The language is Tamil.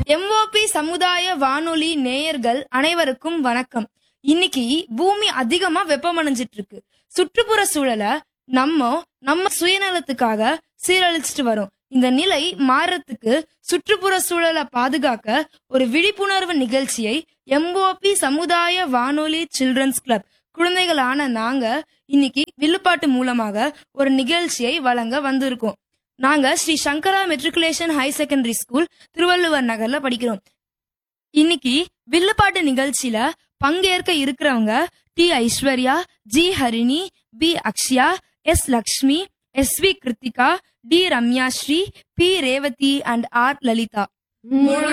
எம்ஓபி சமுதாய வானொலி நேயர்கள் அனைவருக்கும் வணக்கம் இன்னைக்கு பூமி அதிகமா வெப்பமடைஞ்சிட்டு இருக்கு சுற்றுப்புற சூழலை நம்ம நம்ம சுயநலத்துக்காக சீரழிச்சிட்டு வரோம் இந்த நிலை மாறத்துக்கு சுற்றுப்புற சூழலை பாதுகாக்க ஒரு விழிப்புணர்வு நிகழ்ச்சியை எம்ஓபி சமுதாய வானொலி சில்ட்ரன்ஸ் கிளப் குழந்தைகளான நாங்க இன்னைக்கு வில்லுப்பாட்டு மூலமாக ஒரு நிகழ்ச்சியை வழங்க வந்திருக்கோம் நாங்க Sri Sankara matriculation high secondary school Thiruvalluvar நகர்ல படிக்கிறோம் இன்னைக்கு வில்லுப்பாட்டு நிகழ்ச்சியில பங்கேற்க இருக்கிறவங்க T Aishwarya G Harini P Akshaya S Lakshmi S V Krithika T Ramya Sri P Revathi and R Lalitha